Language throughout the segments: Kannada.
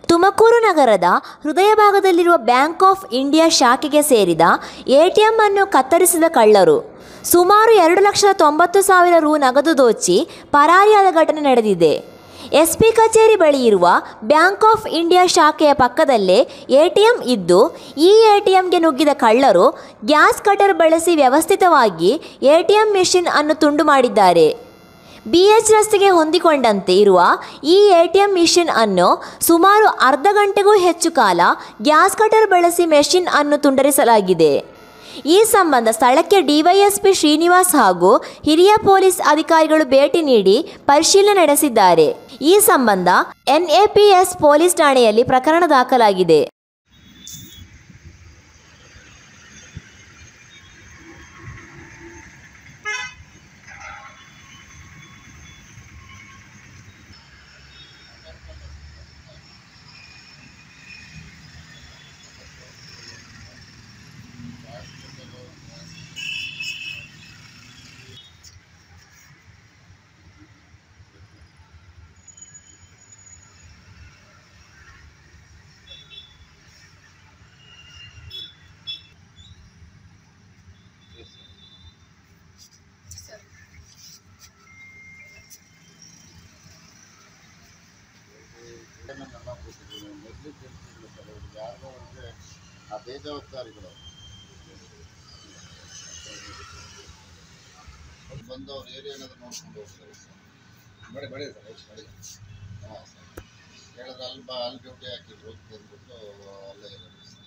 ತುಮಕೂರು ನಗರದ ಹೃದಯ ಭಾಗದಲ್ಲಿರುವ ಬ್ಯಾಂಕ್ ಆಫ್ ಇಂಡಿಯಾ ಶಾಖೆಗೆ ಸೇರಿದ ಎಟಿಎಂ ಅನ್ನು ಕತ್ತರಿಸಿದ ಕಳ್ಳರು ಸುಮಾರು ಎರಡು ಲಕ್ಷದ ತೊಂಬತ್ತು ಸಾವಿರ ರು ನಗದು ದೋಚಿ ಪರಾರಿಯಾದ ಘಟನೆ ನಡೆದಿದೆ ಎಸ್ಪಿ ಕಚೇರಿ ಬಳಿ ಇರುವ ಬ್ಯಾಂಕ್ ಆಫ್ ಇಂಡಿಯಾ ಶಾಖೆಯ ಪಕ್ಕದಲ್ಲೇ ಎಟಿಎಂ ಇದ್ದು ಈ ಎಟಿಎಂಗೆ ನುಗ್ಗಿದ ಕಳ್ಳರು ಗ್ಯಾಸ್ ಕಟರ್ ಬಳಸಿ ವ್ಯವಸ್ಥಿತವಾಗಿ ಎಟಿಎಂ ಮೆಷಿನ್ ಅನ್ನು ತುಂಡು ಮಾಡಿದ್ದಾರೆ ಬಿಎಚ್ ರಸ್ತೆಗೆ ಹೊಂದಿಕೊಂಡಂತೆ ಇರುವ ಈ ಎಟಿಎಂ ಮಿಷಿನ್ ಅನ್ನು ಸುಮಾರು ಅರ್ಧ ಗಂಟೆಗೂ ಹೆಚ್ಚು ಕಾಲ ಗ್ಯಾಸ್ ಕಟರ್ ಬಳಸಿ ಮೆಷಿನ್ ಅನ್ನು ತುಂಡರಿಸಲಾಗಿದೆ ಈ ಸಂಬಂಧ ಸ್ಥಳಕ್ಕೆ ಡಿವೈಎಸ್ಪಿ ಶ್ರೀನಿವಾಸ್ ಹಾಗೂ ಹಿರಿಯ ಪೊಲೀಸ್ ಅಧಿಕಾರಿಗಳು ಭೇಟಿ ನೀಡಿ ಪರಿಶೀಲನೆ ನಡೆಸಿದ್ದಾರೆ ಈ ಸಂಬಂಧ ಎನ್ಎಪಿಎಸ್ ಪೊಲೀಸ್ ಠಾಣೆಯಲ್ಲಿ ಪ್ರಕರಣ ದಾಖಲಾಗಿದೆ ಏನನ್ನೆಲ್ಲ ಕೊಟ್ಟಿದ್ದೀವಿ ನೆಗ್ಲಿಜೆನ್ಸ್ ಇಲ್ಲ ಸರ್ ಅವ್ರಿಗೆ ಯಾರಿಗೋ ಅವ್ರಿಗೆ ಆ ಬೇಜವಾಬ್ದಾರಿಗಳು ಅವ್ರು ಬಂದು ಅವ್ರ ಏರಿಯಾ ಏನಾದ್ರು ನೋಡ್ಕೊಂಡು ಹೋಗ್ತಾರೆ ಸರ್ ಮಾಡಿ ಮಾಡಿ ಸರ್ ಆಯ್ತು ಮಾಡಿ ಹಾಂ ಸರ್ ಹೇಳಿದ್ರೆ ಅಲ್ಲಿ ಬಾ ಅಲ್ಲಿ ಡ್ಯೂಟಿ ಹಾಕಿದ್ರು ಬಂದ್ಬಿಟ್ಟು ಅಲ್ಲೇ ಇರೋದು ಸರ್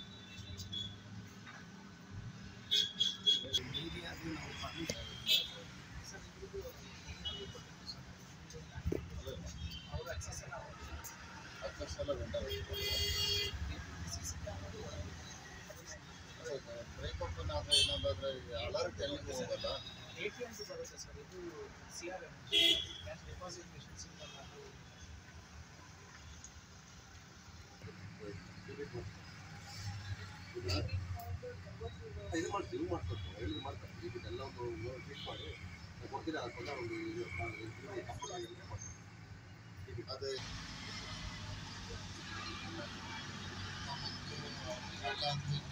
ಹತ್ತು ಸಲ ವೆಂಡರ್ ಬ್ರೇಕಪ್ ಆದರೆ ಇನ್ನೊಂದಾದ್ರೆ ಅಲರ್ಟ್ ಎಲ್ಲಿಗೂ ಹೋಗಲ್ಲ ಎಟಿಎಮ್ಸ್ ಬರುತ್ತೆ ಸರ್ ಇದು C R M cash deposit machines ಅದು ಇದು ಮಾಡ್ತೀವಿ ಇದು ಮಾಡ್ಕೊಡ್ತೀವಿ ಹೇಳಿದ್ರು ಮಾಡ್ತಾರೆ ಟಿಕೆಟ್ ಎಲ್ಲ ಒಂದು ಫಿಕ್ಸ್ ಮಾಡಿ ನಾನು ಕೊಡ್ತೀನಿ ಅದಕ್ಕೆಲ್ಲ ಒಂದು ಇದು ಕಂಪ್ಯೂಟರ್ ಆಗಿ ಮಾಡ್ತೀನಿ ಅದೇ ಎಲ್ಲ